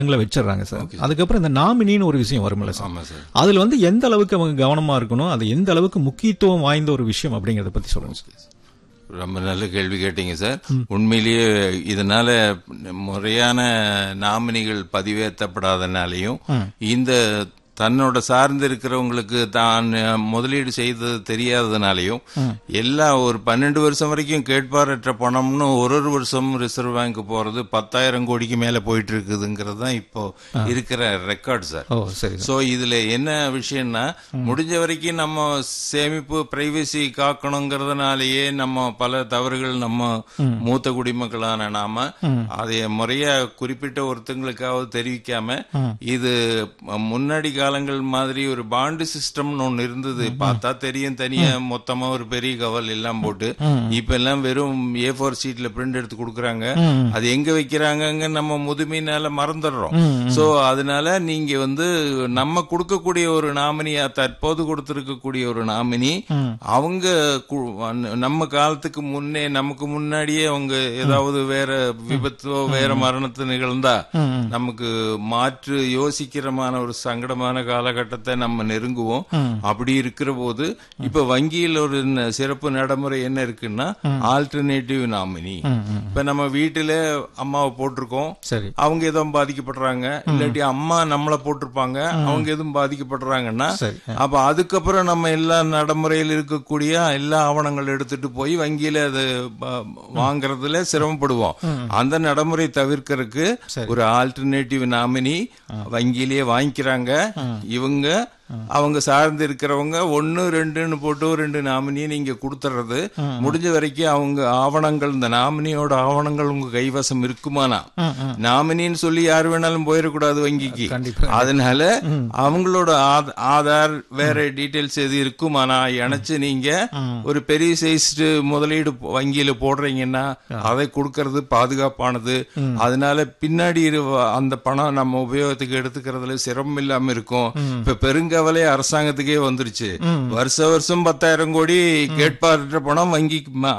பேங்க்ல வச்சிடுறாங்க சார் அதுக்கப்புறம் இந்த நாமினின்னு ஒரு விஷயம் வரும்ல சார் ஆமா சார் அதுல வந்து எந்த அளவுக்கு அவங்க கவனமா இருக்கணும் அது எந்த அளவுக்கு முக்கியத்துவம் வாய்ந்த ஒரு விஷயம் அப்படிங்கறத பத்தி சொல்லுங்க சார் ரொம்ப நல்ல கேள்வி கேட்டீங்க சார் உண்மையிலேயே இதனால முறையான நாமினிகள் பதிவேற்றப்படாதனாலையும் இந்த தன்னோட சார்ந்து இருக்கிறவங்களுக்கு தான் முதலீடு செய்தது தெரியாததுனாலையும் எல்லா ஒரு பன்னெண்டு வருஷம் வரைக்கும் கேட்பாரற்ற பணம்னு ஒரு ஒரு வருஷம் ரிசர்வ் பேங்க் போறது பத்தாயிரம் கோடிக்கு மேல போயிட்டு இருக்குதுங்கிறது தான் இப்போ இருக்கிற ரெக்கார்ட் சார் ஓ சரி சார் சோ இதுல என்ன விஷயம்னா முடிஞ்ச வரைக்கும் நம்ம சேமிப்பு பிரைவசி காக்கணுங்கிறதுனாலயே நம்ம பல தவறுகள் நம்ம மூத்த குடிமக்களான நாம அதை முறையா குறிப்பிட்ட ஒருத்தங்களுக்காவது தெரிவிக்காம இது முன்னாடி காலங்கள் மாதிரி ஒரு பாண்டு சிஸ்டம்னு ஒண்ணு இருந்தது பார்த்தா தெரியும் தனியா மொத்தமா ஒரு பெரிய கவல் எல்லாம் போட்டு இப்ப எல்லாம் வெறும் ஏ ஃபோர் சீட்ல பிரிண்ட் எடுத்து கொடுக்குறாங்க அது எங்க வைக்கிறாங்கங்க நம்ம முதுமையினால மறந்துடுறோம் சோ அதனால நீங்க வந்து நம்ம கொடுக்கக்கூடிய ஒரு நாமினியா தற்போது கொடுத்திருக்கக்கூடிய ஒரு நாமினி அவங்க கு- நம்ம காலத்துக்கு முன்னே நமக்கு முன்னாடியே அவங்க ஏதாவது வேற விபத்தோ வேற மரணத்து நிகழ்ந்தா நமக்கு மாற்று யோசிக்கிறமான ஒரு சங்கடமான காலகட்டத்தை நம்ம நெருங்குவோம் அப்படி இருக்கிற போது இப்ப வங்கியில் ஒரு ந- சிறப்பு நடைமுறை என்ன இருக்குன்னா ஆல்டர்னேட்டிவ் நாமினி இப்ப நம்ம வீட்டுல அம்மாவை போட்டிருக்கோம் சரி அவங்க எதுவும் பாதிக்கப்படுறாங்க இல்லாட்டி அம்மா நம்மள போட்டிருப்பாங்க அவங்க எதுவும் பாதிக்கப்படுறாங்கன்னா சரி அப்ப அதுக்கப்புறம் நம்ம எல்லா நடைமுறையில் இருக்கக்கூடிய எல்லா ஆவணங்கள் எடுத்துட்டு போய் வங்கியில அது ப- வாங்குறதுல சிரமப்படுவோம் அந்த நடைமுறை தவிர்க்கறதுக்கு ஒரு ஆல்டர்னேட்டிவ் நாமினி வங்கியிலேயே வாங்கிக்கிறாங்க இவங்க அவங்க சார்ந்து இருக்கிறவங்க ஒன்னு ரெண்டுன்னு போட்டு ஒரு ரெண்டு நாமினியை நீங்க கொடுத்துறது முடிஞ்ச வரைக்கும் அவங்க ஆவணங்கள் இந்த நாமினியோட ஆவணங்கள் உங்க கைவசம் இருக்குமானா நாமினின்னு சொல்லி யாரு வேணாலும் போயிடக்கூடாது வங்கிக்கு கண்டிப்பா. அதனால அவங்களோட ஆத- ஆதார் வேற டீடைல்ஸ் எது இருக்குமானா இணைச்சு நீங்க ஒரு பெரிய சைஸ் முதலீடு போ- வங்கியில போடுறீங்கன்னா அதை கொடுக்கறது பாதுகாப்பானது அதனால பின்னாடி இரு- அந்த பணம் நம்ம உபயோகத்துக்கு எடுத்துக்கிறதுல சிரமம் இல்லாம இருக்கும் இப்ப பெருங்கவலை அரசாங்கத்துக்கே வந்துருச்சு வருஷ வருஷம் பத்தாயிரம் கோடி கேட்பார்ன்ற பணம் வங்கி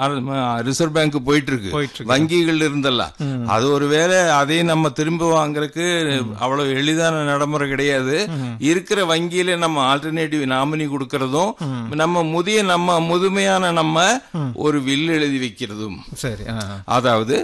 ரிசர்வ் பேங்க் போயிட்டு போயிட்டு இருக்கு இருக்கு. வங்கிகள் இருந்தெல்லாம் அது ஒருவேளை அதையும் நம்ம திரும்ப வாங்குறதுக்கு அவ்வளவு எளிதான நடைமுறை கிடையாது இருக்கிற வங்கியில நம்ம ஆல்டர்னேட்டிவ் நாமினி கொடுக்கறதும் நம்ம முதிய நம்ம முதுமையான நம்ம ஒரு வில் எழுதி வைக்கிறதும் சரி ஆ, ஆ. அதாவது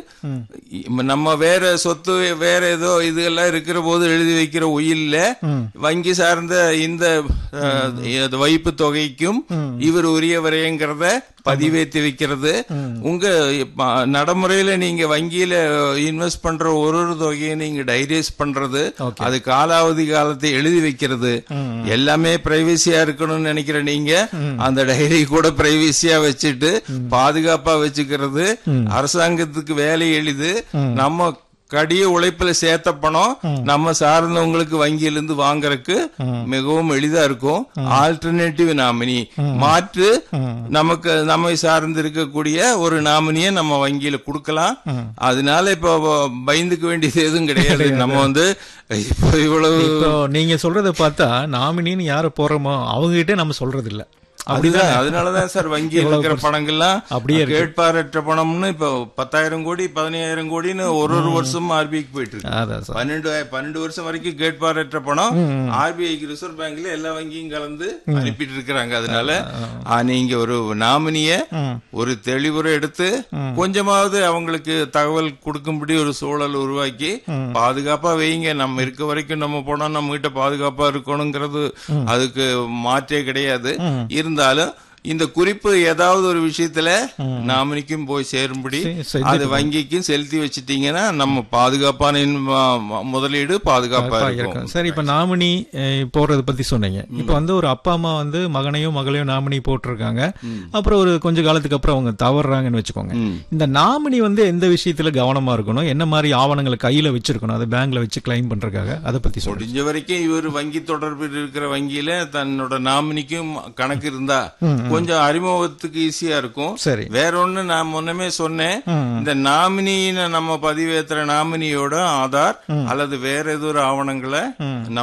இ- நம்ம வேற சொத்து வேற ஏதோ இதெல்லாம் இருக்கிற போது எழுதி வைக்கிற உயில்ல வங்கி சார்ந்த இந்த அஹ், இது வைப்பு தொகைக்கும் இவர் உரியவரைங்கிறத பதிவேற்றி வைக்கிறது உங்க இப்ப, நடைமுறையில நீங்க வங்கியில இன்வெஸ்ட் பண்ற ஒரு ஒரு தொகையும் நீங்க டைரேஸ் பண்றது அது காலாவதி காலத்தை எழுதி வைக்கிறது எல்லாமே பிரைவசியா இருக்கணும்னு நினைக்கிற நீங்க அந்த டைரி கூட பிரைவசியா வச்சுட்டு பாதுகாப்பா வச்சுக்கிறது அரசாங்கத்துக்கு வேலை எளிது நம்ம கடிய உழைப்புல சேர்த்த பணம் நம்ம சார்ந்தவங்களுக்கு வங்கியிலிருந்து வாங்குறதுக்கு மிகவும் எளிதா இருக்கும் ஆல்டர்னேட்டிவ் நாமினி மாற்று நமக்கு நம்மை சார்ந்து இருக்கக்கூடிய ஒரு நாமினியை நம்ம வங்கியில கொடுக்கலாம் அதனால இப்போ பயந்துக்க வேண்டியது எதுவும் கிடையாது நம்ம வந்து இப்போ இவ்வளவு இப்போ நீங்க சொல்றத பார்த்தா நாமினின்னு யார போறோமோ அவங்க கிட்டே நம்ம சொல்றது இல்ல அதுதான் அதனாலதான் சார் வங்கியில் இருக்கிற பணங்கள்லாம் அப்படியே இருக்கு. கேட்பாரற்ற பணம்னு இப்போ பத்தாயிரம் கோடி பதினாயிரம் கோடின்னு ஒரு ஒரு வருஷம் ஆர்பிஐக்கு போயிட்டு இருக்கு அதான் சார் பன்னெண்டு பன்னெண்டு வருஷம் வரைக்கும் கேட்பாரற்ற பணம் ஆர்பிஐக்கு ரிசர்வ் பேங்க்ல எல்லா வங்கியும் கலந்து அனுப்பிட்டு இருக்கிறாங்க அதனால ஆ, நீங்க ஒரு நாமினிய ஒரு தெளிவுரை எடுத்து கொஞ்சமாவது அவங்களுக்கு தகவல் கொடுக்கும்படி ஒரு சூழல் உருவாக்கி பாதுகாப்பா வைங்க நம்ம இருக்க வரைக்கும் நம்ம போனா நம்ம கிட்ட பாதுகாப்பா இருக்கணுங்கிறது அதுக்கு மாற்றே கிடையாது இருந்தாலும் இந்த குறிப்பு ஏதாவது ஒரு விஷயத்துல நாமினிக்கும் போய் சேரும்படி சே- செஞ்சுட்டு அது வங்கிக்கும் செலுத்தி வச்சிட்டீங்கன்னா நம்ம பாதுகாப்பான இன்- ம- முதலீடு பாதுகாப்பா இருக்கும் இருக்கும் சரி இப்ப நாமினி அஹ், போடுறத பத்தி சொன்னீங்க இப்ப வந்து ஒரு அப்பா அம்மா வந்து மகனையும் மகளையும் நாமினி போட்டிருக்காங்க அப்புறம் ஒரு கொஞ்ச காலத்துக்கு அப்புறம் அவங்க தவறுறாங்கன்னு வச்சுக்கோங்க இந்த நாமினி வந்து எந்த விஷயத்துல கவனமா இருக்கணும் என்ன மாதிரி ஆவணங்களை கையில வச்சிருக்கணும் அதை பேங்க்ல வச்சு கிளைம் பண்றதுக்காக அதை பத்தி சொல்லுங்க முடிஞ்ச வரைக்கும் இவர் வங்கி தொடர்பில் இருக்கிற வங்கியில தன்னோட நாமினிக்கும் கணக்கு இருந்தா கொஞ்சம் அறிமுகத்துக்கு ஈஸியா இருக்கும் சரி வேற ஒண்ணு நான் முன்னமே சொன்னேன் இந்த நாமினின்னு நம்ம பதிவேத்துற நாமினியோட ஆதார் அல்லது வேற ஏதோ ஒரு ஆவணங்களை நம்ம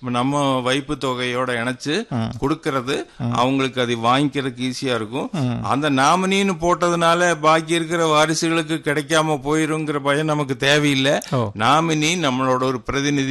நம்ம வைப்பு தொகையோட இணைச்சு கொடுக்கறது அவங்களுக்கு அது வாங்கிக்கிறதுக்கு ஈஸியா இருக்கும் அந்த நாமினின்னு போட்டதுனால பாக்கி இருக்கிற வாரிசுகளுக்கு கிடைக்காம போயிருங்கிற பயம் நமக்கு தேவையில்லை ஓ. நாமினி நம்மளோட ஒரு பிரதிநிதி